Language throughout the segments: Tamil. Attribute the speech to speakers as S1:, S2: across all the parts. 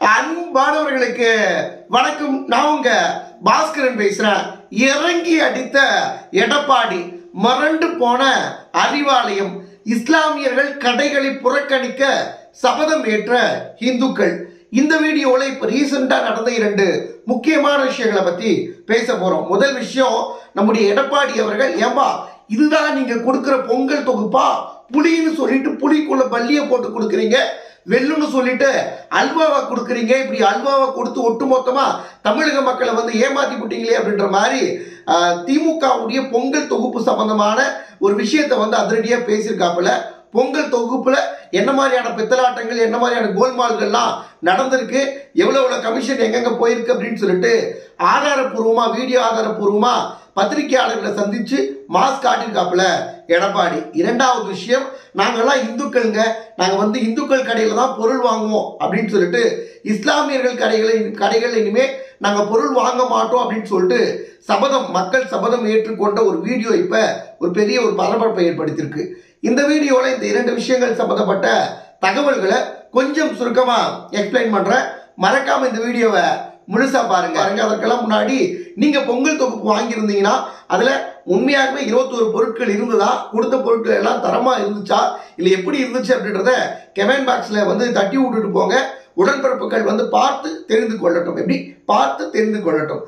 S1: அன்பானவர்களுக்கு வணக்கம் நான் உங்க பாஸ்கரன் பேசுறேன் இறங்கி அடித்த எடப்பாடி மறண்டு போன அறிவாலயம் இஸ்லாமியர்கள் கடைகளை புறக்கணிக்க சபதம் ஏற்ற இந்துக்கள் இந்த வீடியோவில் இப்போ ரீசெண்டாக நடந்த இரண்டு முக்கியமான விஷயங்களை பற்றி பேச போகிறோம் முதல் விஷயம் நம்முடைய எடப்பாடி அவர்கள் ஏம்பா இதுதான் நீங்கள் கொடுக்குற பொங்கல் தொகுப்பா புளின்னு சொல்லிட்டு புளிக்குள்ள பல்லியை போட்டு கொடுக்குறீங்க வெல்லுன்னு சொல்லிட்டு அல்வாவை கொடுக்குறீங்க இப்படி அல்வாவை கொடுத்து ஒட்டுமொத்தமா தமிழக மக்களை வந்து ஏமாத்தி விட்டீங்களே அப்படின்ற மாதிரி ஆஹ், திமுகவுடைய பொங்கல் தொகுப்பு சம்பந்தமான ஒரு விஷயத்தை வந்து அதிரடியா பேசியிருக்காப்புல பொங்கல் தொகுப்புல என்ன மாதிரியான பித்தலாட்டங்கள் என்ன மாதிரியான கோல்மால்கள்லாம் நடந்திருக்கு எவ்வளவு எவ்வளவு கமிஷன் எங்கெங்க போயிருக்கு அப்படின்னு சொல்லிட்டு ஆதாரப்பூர்வமா வீடியோ ஆதாரப்பூர்வமா பத்திரிகையாளர்களை சந்திச்சு மாஸ்க் காட்டியிருக்காப்புல எடப்பாடி இரண்டாவது விஷயம் நாங்கெல்லாம் இந்துக்கள்ங்க நாங்க வந்து இந்துக்கள் கடையில தான் பொருள் வாங்குவோம் அப்படின்னு சொல்லிட்டு இஸ்லாமியர்கள் கடைகளை கடைகள் இனிமே நாங்க பொருள் வாங்க மாட்டோம் அப்படின்னு சொல்லிட்டு சபதம் மக்கள் சபதம் ஏற்றுக்கொண்ட ஒரு வீடியோ இப்ப ஒரு பெரிய ஒரு பரபரப்பை ஏற்படுத்தியிருக்கு இந்த வீடியோல இந்த இரண்டு விஷயங்கள் சம்பந்தப்பட்ட தகவல்களை கொஞ்சம் சுருக்கமா எக்ஸ்பிளைன் பண்றேன் மறக்காம இந்த வீடியோவை முழுசா பாருங்க பாருங்க அதற்கெல்லாம் முன்னாடி நீங்க பொங்கல் தொகுப்பு வாங்கியிருந்தீங்கன்னா அதுல உண்மையாகவே இருபத்தோரு பொருட்கள் இருந்ததா கொடுத்த பொருட்கள் எல்லாம் தரமா இருந்துச்சா இல்ல எப்படி இருந்துச்சு அப்படின்றத கமெண்ட் பாக்ஸ்ல வந்து தட்டி விட்டுட்டு போங்க உடன்பிறப்புகள் வந்து பார்த்து தெரிந்து கொள்ளட்டும் எப்படி பார்த்து தெரிந்து கொள்ளட்டும்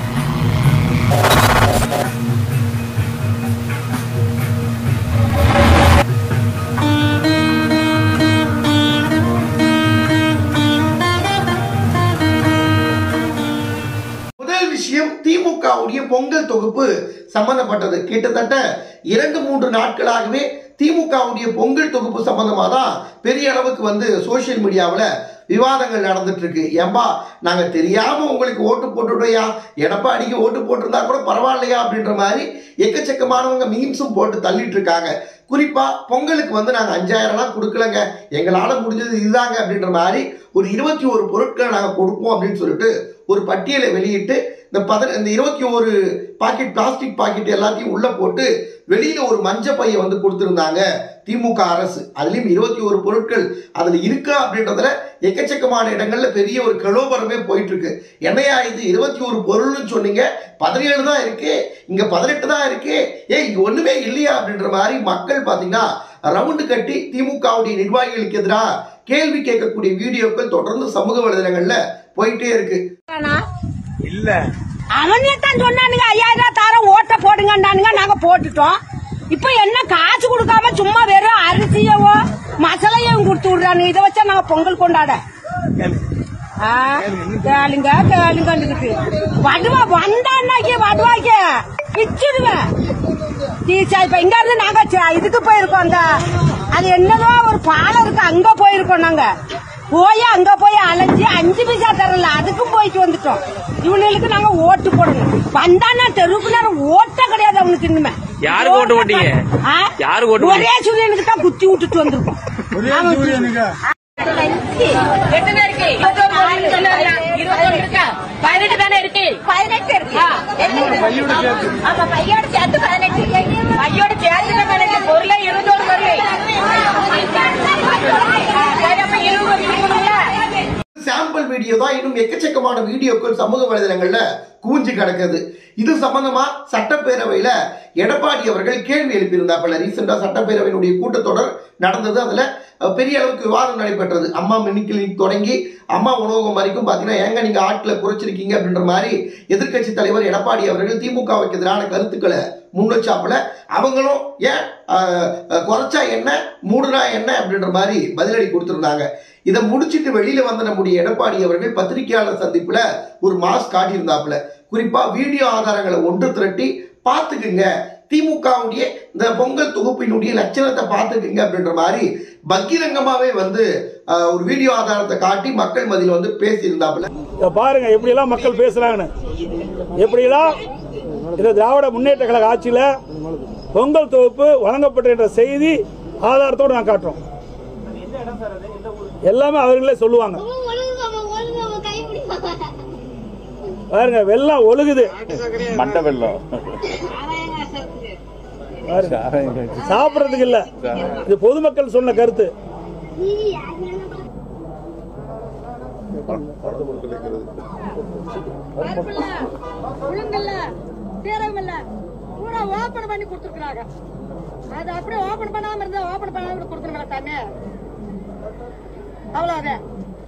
S1: முதல் விஷயம் திமுகவுடைய பொங்கல் தொகுப்பு சம்பந்தப்பட்டது கிட்டத்தட்ட இரண்டு மூன்று நாட்களாகவே திமுகவுடைய பொங்கல் தொகுப்பு சம்பந்தமா தான் பெரிய அளவுக்கு வந்து சோஷியல் மீடியாவில் விவாதங்கள் நடந்துட்டு இருக்கு ஏம்பா நாங்க தெரியாம உங்களுக்கு ஓட்டு போட்டுட்டோயா எடப்பாடிக்கு ஓட்டு போட்டிருந்தா கூட பரவாயில்லையா அப்படின்ற மாதிரி எக்கச்சக்கமானவங்க மீம்ஸும் போட்டு தள்ளிட்டு இருக்காங்க குறிப்பா பொங்கலுக்கு வந்து நாங்க அஞ்சாயிரம்லாம் கொடுக்கலங்க எங்களால முடிஞ்சது இதுதாங்க அப்படின்ற மாதிரி ஒரு இருபத்தி ஒரு பொருட்களை நாங்க கொடுப்போம் அப்படின்னு சொல்லிட்டு ஒரு பட்டியலை வெளியிட்டு இந்த பத இந்த இருபத்தி ஒரு பாக்கெட் பிளாஸ்டிக் பாக்கெட் எல்லாத்தையும் உள்ள போட்டு வெளியில ஒரு மஞ்ச பையை வந்து கொடுத்திருந்தாங்க திமுக அரசு அதுலயும் இருபத்தி ஒரு பொருட்கள் அதுல இருக்கா அப்படின்றதுல எக்கச்சக்கமான இடங்கள்ல பெரிய ஒரு கலோபரமே போயிட்டு இருக்கு என்னையா இது இருபத்தி ஒரு பொருள்னு சொன்னீங்க பதினேழு தான் இருக்கு இங்க பதினெட்டு தான் இருக்கு ஏய் இங்க ஒண்ணுமே இல்லையா அப்படின்ற மாதிரி மக்கள் பாத்தீங்கன்னா ரவுண்டு கட்டி திமுகவுடைய நிர்வாகிகளுக்கு எதிராக கேள்வி கேட்கக்கூடிய வீடியோக்கள் தொடர்ந்து சமூக வலைதளங்கள்ல போயிட்டே இருக்கு
S2: இல்ல
S3: அவனே தான் சொன்னானுங்க ஐயாயிரம் ரூபாய் தரம் ஓட்ட போடுங்கண்டானுங்க நாங்க போட்டுட்டோம் இப்ப என்ன காசு கொடுக்காம சும்மா வெறும் அரிசியவோ மசாலையும் கொடுத்து விடுறானுங்க இதை வச்சா நாங்க பொங்கல் கொண்டாட ஆ, கேளுங்க கேளுங்க வடுவா வந்தான்னாக்கி வடுவாக்கி பிச்சுடுவேன் டீச்சா இப்ப இங்க இருந்து நாங்க ச- இதுக்கு போயிருக்கோம் அந்த அது என்னதோ ஒரு பாலம் இருக்கு அங்க போயிருக்கோம் நாங்க போய் அங்க போய் அலைஞ்சு அஞ்சு பைசா தரல அதுக்கும் போயிட்டு வந்துட்டோம் இவனுக்கு நாங்க ஓட்டு போடணும் வந்தானா தெருவுக்கு நேரம் ஓட்ட கிடையாது அவனுக்கு இன்னுமே
S2: யாருக்கு ஓட்டு போட்டீங்க?
S3: ஆ?
S2: யாருக்கு ஓட்டு
S3: ஒரே சூரியனுக்கு தான் குத்தி விட்டுட்டு வந்திருக்கோம்
S4: எத்தனை இருக்கு இருபத்தொன்னு இருக்கா பதினெட்டு தானே இருக்கு
S3: பதினெட்டு இருக்கு
S4: ஆமா பையோட சேர்த்து பதினெட்டு பையோட சேர்த்து பதினெட்டு பொருளே இருபத்தோரு பொருள் சரி, அப்ப இருபது இருக்கணும்ல
S1: சாம்பிள் வீடியோ தான் இன்னும் எக்கச்சக்கமான வீடியோக்கள் சமூக வலைதளங்கள்ல குவிஞ்சு கிடக்குது இது சம்பந்தமா சட்டப்பேரவையில எடப்பாடி அவர்கள் கேள்வி எழுப்பியிருந்தாப்பல ரீசெண்டா சட்டப்பேரவையினுடைய கூட்டத்தொடர் நடந்தது அதுல அஹ், பெரிய அளவுக்கு விவாதம் நடைபெற்றது அம்மா மினி கிளினிக் தொடங்கி அம்மா உணவகம் வரைக்கும் பாத்தீங்கன்னா ஏங்க நீங்க ஆட்களை குறைச்சிருக்கீங்க அப்படின்ற மாதிரி எதிர்க்கட்சி தலைவர் எடப்பாடி அவர்கள் திமுகவுக்கு எதிரான கருத்துக்களை முன் வச்சாப்புல அவங்களும் ஏன் அஹ், அஹ், குறைச்சா என்ன மூடுனா என்ன அப்படின்ற மாதிரி பதிலடி கொடுத்திருந்தாங்க இதை முடிச்சிட்டு வெளியில வந்த நம்முடைய எடப்பாடி அவர்கள் பத்திரிகையாளர் சந்திப்புல ஒரு மாஸ் காட்டியிருந்தாப்புல குறிப்பா வீடியோ ஆதாரங்களை ஒன்று திரட்டி பார்த்துக்குங்க திமுகவுடைய இந்த பொங்கல் தொகுப்பினுடைய லட்சணத்தை பார்த்துக்குங்க அப்படின்ற மாதிரி பகிரங்கமாவே வந்து அஹ், ஒரு வீடியோ ஆதாரத்தை காட்டி மக்கள் மத்தியில் வந்து பேசியிருந்தாப்புல
S5: இத பாருங்க எப்படியெல்லாம் மக்கள் பேசுறாங்கன்னு எப்படியெல்லாம் இந்த திராவிட முன்னேற்ற கழக ஆட்சியில் பொங்கல் தொகுப்பு வழங்கப்பட்ட என்ற செய்தி ஆதாரத்தோடு நான் காட்டுறோம் எல்லாமே அவர்களே சொல்லுவாங்க பாருங்க வெள்ளம் ஒழுகுது
S6: மண்டை வெள்ளம்
S5: பாருங்க. சாப்பிடுறதுக்கு இல்ல இது பொதுமக்கள் சொன்ன கருத்து
S6: பருப்புல உளுங்கல்ல சீரகமில்ல பூரா ஓபன் பண்ணி கொடுத்துருக்காங்க அது அப்படியே ஓபன் பண்ணாம இருந்தா ஓபன் பண்ணாம கொடுத்துருங்க தானே அவ்வளவுதான்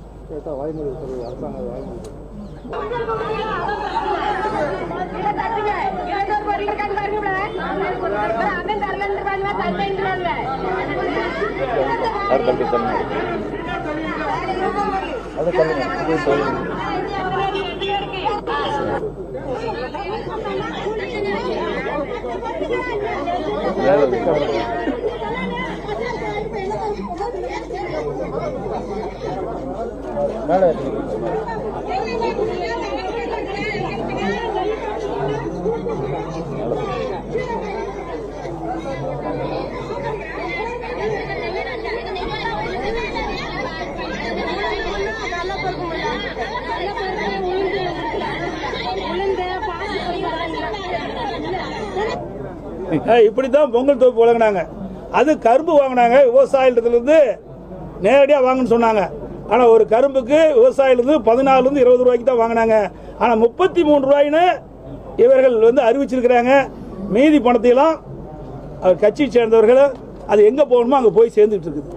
S5: அஹ் இப்படித்தான் பொங்கல் தொகுப்பு வழங்கினாங்க அது கரும்பு வாங்கினாங்க விவசாயத்திலிருந்து நேரடியாக வாங்கன்னு சொன்னாங்க ஆனால் ஒரு கரும்புக்கு விவசாயிலிருந்து பதினாலுலேருந்து இருபது ரூபாய்க்கு தான் வாங்கினாங்க ஆனால் முப்பத்தி மூணு ரூபாய்னு இவர்கள் வந்து அறிவிச்சிருக்கிறாங்க மீதி பணத்தையெல்லாம் அவர் கட்சியை சேர்ந்தவர்கள் அது எங்கே போகணுமோ அங்கே போய் சேர்ந்துட்டு இருக்குது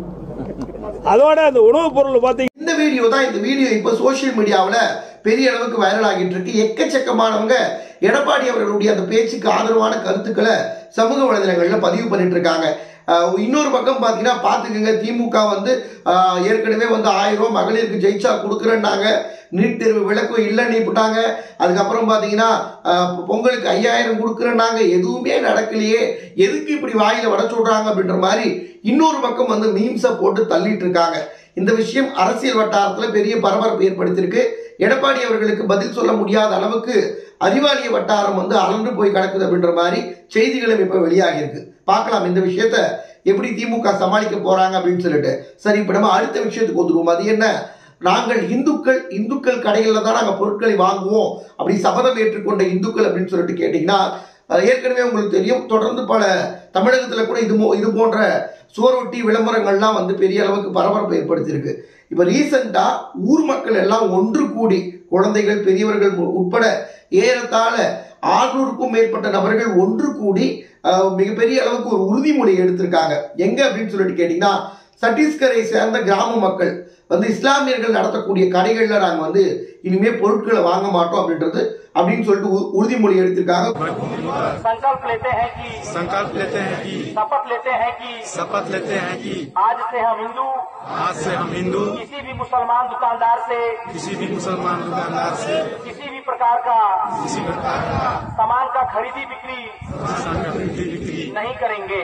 S5: அதோட அந்த உணவுப் பொருள் பார்த்தீங்க
S1: இந்த வீடியோ தான் இந்த வீடியோ இப்போ சோஷியல் மீடியாவில் பெரிய அளவுக்கு வைரல் ஆகிட்டு இருக்கு எக்கச்சக்கமானவங்க எடப்பாடி அவர்களுடைய அந்த பேச்சுக்கு ஆதரவான கருத்துக்களை சமூக வலைதளங்கள்ல பதிவு பண்ணிட்டு இருக்காங்க ஆஹ் இன்னொரு பக்கம் பார்த்தீங்கன்னா பார்த்துக்குங்க திமுக வந்து ஆஹ் ஏற்கனவே வந்து ஆயிரம் ரூபாய் மகளிருக்கு ஜெயிச்சா கொடுக்குறேன்னாங்க நீட் தேர்வு விளக்கம் இல்லைன்னு போட்டாங்க அதுக்கப்புறம் பார்த்தீங்கன்னா ஆஹ் பொங்கலுக்கு ஐயாயிரம் கொடுக்குறேன்னாங்க எதுவுமே நடக்கலையே எதுக்கு இப்படி வாயில வட சொல்றாங்க அப்படின்ற மாதிரி இன்னொரு பக்கம் வந்து மீம்ஸை போட்டு தள்ளிட்டு இருக்காங்க இந்த விஷயம் அரசியல் வட்டாரத்தில் பெரிய பரபரப்பு ஏற்படுத்தியிருக்கு எடப்பாடி அவர்களுக்கு பதில் சொல்ல முடியாத அளவுக்கு அறிவாலய வட்டாரம் வந்து அலண்டு போய் கிடக்குது அப்படின்ற மாதிரி செய்திகளும் இப்போ வெளியாகி இருக்கு பார்க்கலாம் இந்த விஷயத்த எப்படி திமுக சமாளிக்க போறாங்க அப்படின்னு சொல்லிட்டு சரி இப்போ நம்ம அடுத்த விஷயத்துக்கு வந்துருவோம் அது என்ன நாங்கள் இந்துக்கள் இந்துக்கள் கடைகளில் தான் நாங்கள் பொருட்களை வாங்குவோம் அப்படி சபதம் ஏற்றுக்கொண்ட இந்துக்கள் அப்படின்னு சொல்லிட்டு கேட்டிங்கன்னா அஹ் ஏற்கனவே உங்களுக்கு தெரியும் தொடர்ந்து பல தமிழகத்தில் கூட இது மோ- இது போன்ற சுவரொட்டி விளம்பரங்கள்லாம் வந்து பெரிய அளவுக்கு பரபரப்பு ஏற்படுத்தியிருக்கு இப்போ ரீசெண்டாக ஊர் மக்கள் எல்லாம் ஒன்று கூடி குழந்தைகள் பெரியவர்கள் உ- உட்பட ஏறத்தாழ ஆறுநூறுக்கும் மேற்பட்ட நபர்கள் ஒன்று கூடி அஹ், மிகப்பெரிய அளவுக்கு ஒரு உறுதிமொழி எடுத்திருக்காங்க எங்க அப்படின்னு சொல்லிட்டு கேட்டிங்கன்னா சத்தீஸ்கரை சேர்ந்த கிராம மக்கள் வந்து இஸ்லாமியர்கள் நடத்தக்கூடிய கடைகளில் நாங்கள் வந்து இனிமே பொருட்களை வாங்க மாட்டோம் அப்படின்றது அப்படின்னு சொல்லிட்டு உ- உறுதிமொழி எடுத்திருக்காங்க
S7: संकल्प लेते हैं कि
S8: संकल्प लेते हैं कि
S7: शपथ लेते हैं कि
S8: शपथ लेते हैं कि
S7: आज से हम हिंदू
S8: आज से हम हिंदू
S7: किसी भी मुसलमान दुकानदार से
S8: किसी भी मुसलमान दुकानदार से
S7: किसी भी प्रकार का
S8: किसी प्रकार का
S7: सामान का खरीदी बिक्री
S8: किसान का खरीदी बिक्री
S7: नहीं करेंगे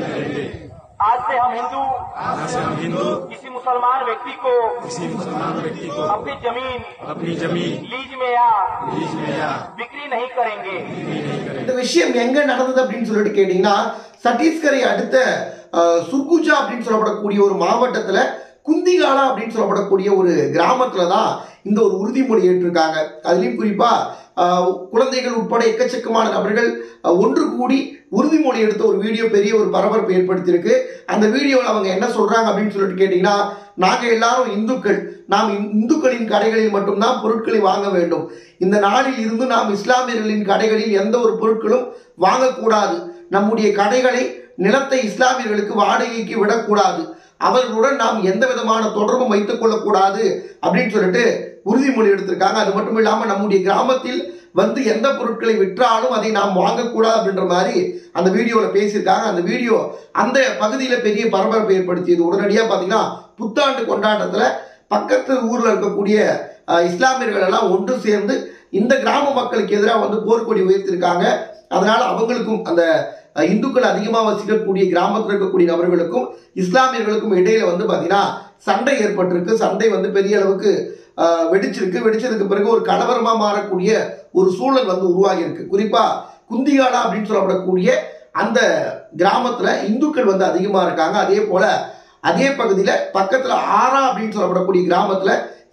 S7: आज से हम हिंदू
S8: आज से हम हिंदू
S7: किसी मुसलमान व्यक्ति को
S8: किसी मुसलमान व्यक्ति को
S7: अपनी जमीन
S8: अपनी जमीन
S7: लीज में या
S8: बीच में या
S7: बिक्री नहीं करेंगे
S1: இந்த விஷயம் எங்க நடந்தது அப்படின்னு சொல்லிட்டு கேட்டீங்கன்னா சத்தீஸ்கரை அடுத்த அஹ், சுர்குஜா அப்படின்னு சொல்லப்படக்கூடிய ஒரு மாவட்டத்துல குந்திகாலா அப்படின்னு சொல்லப்படக்கூடிய ஒரு கிராமத்துல தான் இந்த ஒரு உறுதிமொழி ஏற்றிருக்காங்க அதுலயும் குறிப்பா அஹ், குழந்தைகள் உட்பட எக்கச்சக்கமான நபர்கள் அஹ், ஒன்று கூடி உறுதிமொழி எடுத்த ஒரு வீடியோ பெரிய ஒரு பரபரப்பு ஏற்படுத்தியிருக்கு அந்த வீடியோவில் அவங்க என்ன சொல்றாங்க அப்படின்னு சொல்லிட்டு கேட்டீங்கன்னா நாங்கள் எல்லாரும் இந்துக்கள் நாம் இந்- இந்துக்களின் கடைகளில் மட்டும்தான் பொருட்களை வாங்க வேண்டும் இந்த நாளில் இருந்து நாம் இஸ்லாமியர்களின் கடைகளில் எந்த ஒரு பொருட்களும் வாங்கக்கூடாது நம்முடைய கடைகளை நிலத்தை இஸ்லாமியர்களுக்கு வாடகைக்கு விடக்கூடாது அவர்களுடன் நாம் எந்த விதமான தொடர்பும் வைத்துக் கொள்ளக்கூடாது அப்படின்னு சொல்லிட்டு உறுதிமொழி எடுத்திருக்காங்க அது மட்டும் இல்லாம நம்முடைய கிராமத்தில் வந்து எந்த பொருட்களை விற்றாலும் அதை நாம் வாங்கக்கூடாது அப்படின்ற மாதிரி அந்த வீடியோவில் பேசியிருக்காங்க அந்த வீடியோ அந்த பகுதியில் பெரிய பரபரப்பை ஏற்படுத்தியது உடனடியாக பார்த்தீங்கன்னா புத்தாண்டு கொண்டாட்டத்தில் பக்கத்து ஊரில் இருக்கக்கூடிய அஹ், இஸ்லாமியர்கள் எல்லாம் ஒன்று சேர்ந்து இந்த கிராம மக்களுக்கு எதிராக வந்து போர்க்கொடி உயர்த்திருக்காங்க அதனால அவங்களுக்கும் அந்த அஹ், இந்துக்கள் அதிகமாக வசிக்கக்கூடிய கிராமத்தில் இருக்கக்கூடிய நபர்களுக்கும் இஸ்லாமியர்களுக்கும் இடையில வந்து பார்த்தீங்கன்னா சண்டை ஏற்பட்டிருக்கு சண்டை வந்து பெரிய அளவுக்கு அஹ், வெடிச்சிருக்கு வெடிச்சதுக்கு பிறகு ஒரு கலவரமாக மாறக்கூடிய ஒரு சூழல் வந்து உருவாகி இருக்கு குறிப்பா குந்திகாலா அப்படின்னு சொல்லப்படக்கூடிய அந்த கிராமத்துல இந்துக்கள் வந்து அதிகமா இருக்காங்க அதே போல அதே பகுதியில பக்கத்துல ஆரா அப்படின்னு சொல்லப்படக்கூடிய கிராமத்துல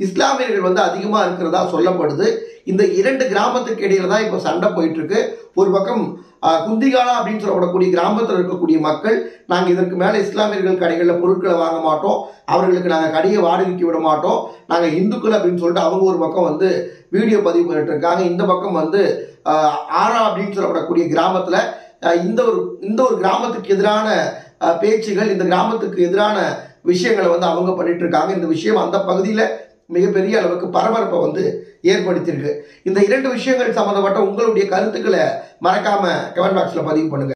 S1: இஸ்லாமியர்கள் வந்து அதிகமா இருக்கிறதா சொல்லப்படுது இந்த இரண்டு கிராமத்துக்கு இடையில தான் இப்போ சண்டை போயிட்டு இருக்கு ஒரு பக்கம் ஆஹ், குந்திகாலா அப்படின்னு சொல்லப்படக்கூடிய கிராமத்தில் இருக்கக்கூடிய மக்கள் நாங்கள் இதற்கு மேலே இஸ்லாமியர்கள் கடைகளில் பொருட்களை வாங்க மாட்டோம் அவர்களுக்கு நாங்கள் கடையை வாடகைக்கு விட மாட்டோம் நாங்கள் இந்துக்கள் அப்படின்னு சொல்லிட்டு அவங்க ஒரு பக்கம் வந்து வீடியோ பதிவு பண்ணிட்டு இருக்காங்க இந்த பக்கம் வந்து ஆஹ், ஆரா அப்படின்னு சொல்லப்படக்கூடிய கிராமத்தில் இந்த ஒரு இந்த ஒரு கிராமத்துக்கு எதிரான ஆஹ், பேச்சுகள் இந்த கிராமத்துக்கு எதிரான விஷயங்களை வந்து அவங்க பண்ணிட்டு இருக்காங்க இந்த விஷயம் அந்த பகுதியில் மிகப்பெரிய அளவுக்கு பரபரப்பை வந்து ஏற்படுத்தியிருக்கு இந்த இரண்டு விஷயங்கள் சம்பந்தப்பட்ட உங்களுடைய கருத்துக்களை மறக்காம கமெண்ட் பாக்ஸ்ல பதிவு பண்ணுங்க